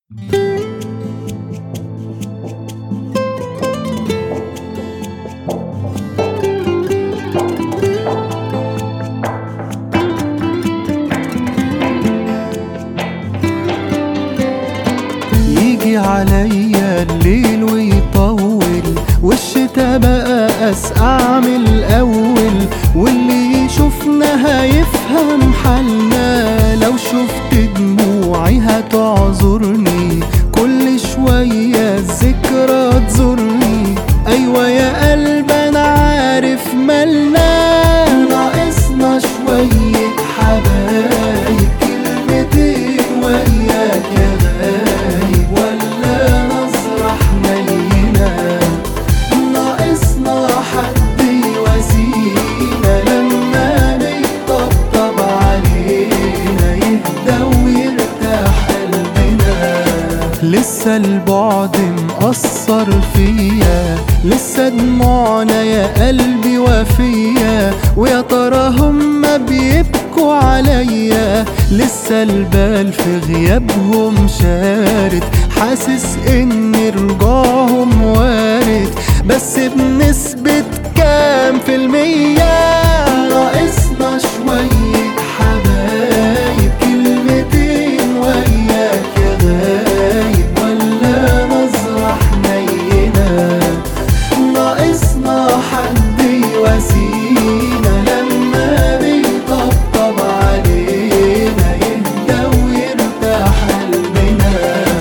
يجي عليا الليل ويطول والشتا بقى أسقع من الأول واللي يشوفنا هيفهم حالنا لو شفت دموعي هتعذرني كل شوية الذكرى تزورني أيوة يا قلب أنا عارف مالنا ناقصنا شوية حبايب كلمتين وياك يا غايب ولا نظرة حنينة ناقصنا حد يواسينا لما بيطبطب علينا يهدى ويرتاح قلبنا لسه البعد مأثر فيا لسه دموعنا يا قلبي وفيا ويا ترى هما بيبكوا عليا لسه البال في غيابهم شارد حاسس ان رجوعهم وارد بس بنسبة كام في المية ناقصنا شوية حبايب كلمتين وياك يا غايب ولا نظرة حنينة ناقصنا حد يواسينا لما بيطبطب علينا يهدى ويرتاح قلبنا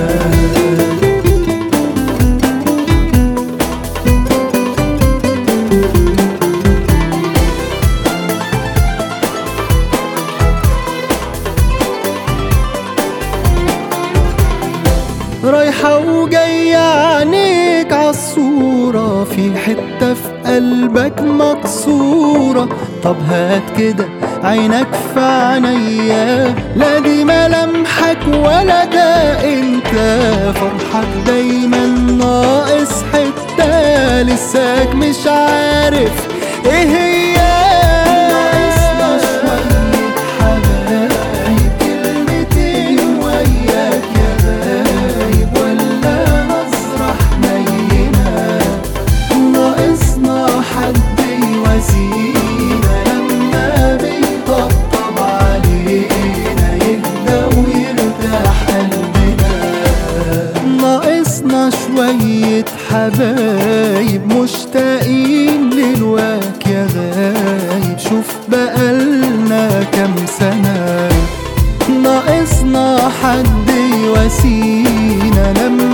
رايحة وجاية عينيك عالصورة في حتة في قلبك مكسورة طب هات كده عينك في عينيا لا دي ملامحك ولا ده انت فرحك دايما ناقص حتة لساك مش عارف ايه هي ناقصنا شوية حبايب كلمتين وياك يا غايب ولا نظرة حنينة ناقصنا حد يواسينا لما بيطبطب علينا يهدى ويرتاح قلبنا ناقصنا شوية حبايب مشتاقين للواك يا غايب شوف بقالنا كام سنة ناقصنا حد يواسينا لما